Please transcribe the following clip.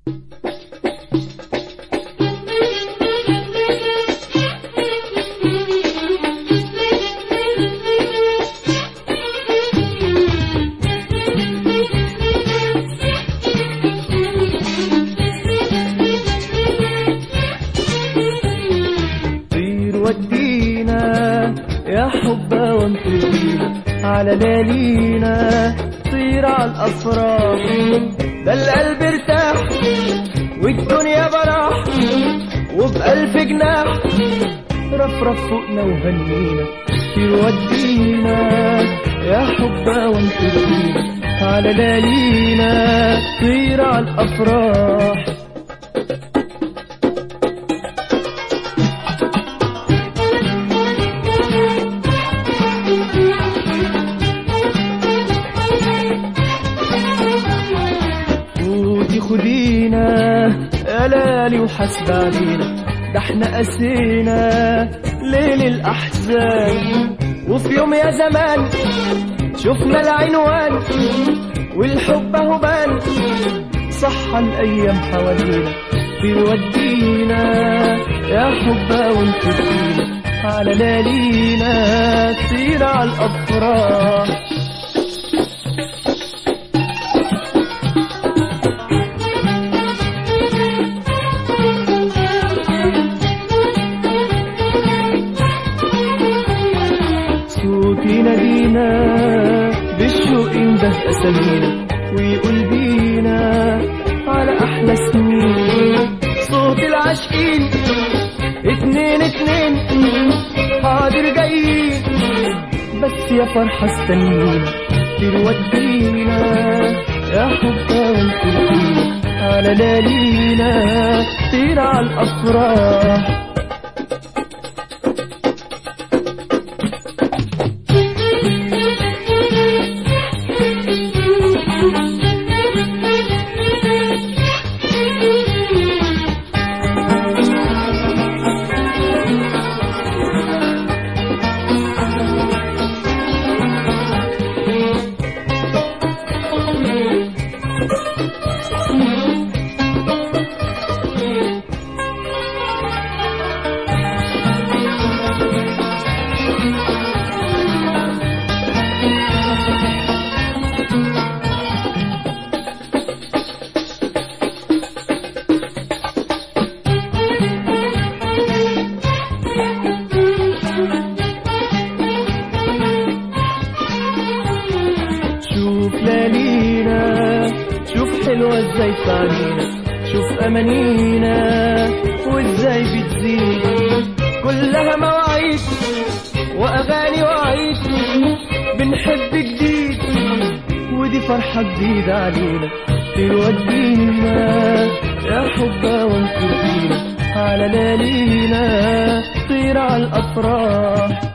طير ودينا يا حبة وانطرينا على ليالينا طير على الأفراح ده القلب ارتاح والدنيا براح وبألف جناح رفرف فوقنا وهنينا طير ودينا يا حبة وانطرينا على ليالينا طير على الأفراح فوتي خدينا يا لالي وحسب علينا ده احنا قسينا ليل الأحزان وفي يوم يا زمان شفنا العنوان والحب اهو بان صح الأيام حوالينا بيودينا يا حبة وانت فينا على ليالينا طير على الأفراح صوت ينادينا بالشوق ينده أسامينا ويقول بينا على أحلى سنين صوت العاشقين اتنين اتنين حاضر جايين بس يا فرحة استنينا تودينا يا حبة وانت على ليالينا طير على الأفراح شوف ليالينا شوف حلوة ازاي في علينا شوف امانينا وازاي بتزيد كلها مواعيد واغاني وعيد بنحب جديد ودي فرحة جديدة علينا تودينا يا حبة وانت فينا على ليالينا طير على الافراح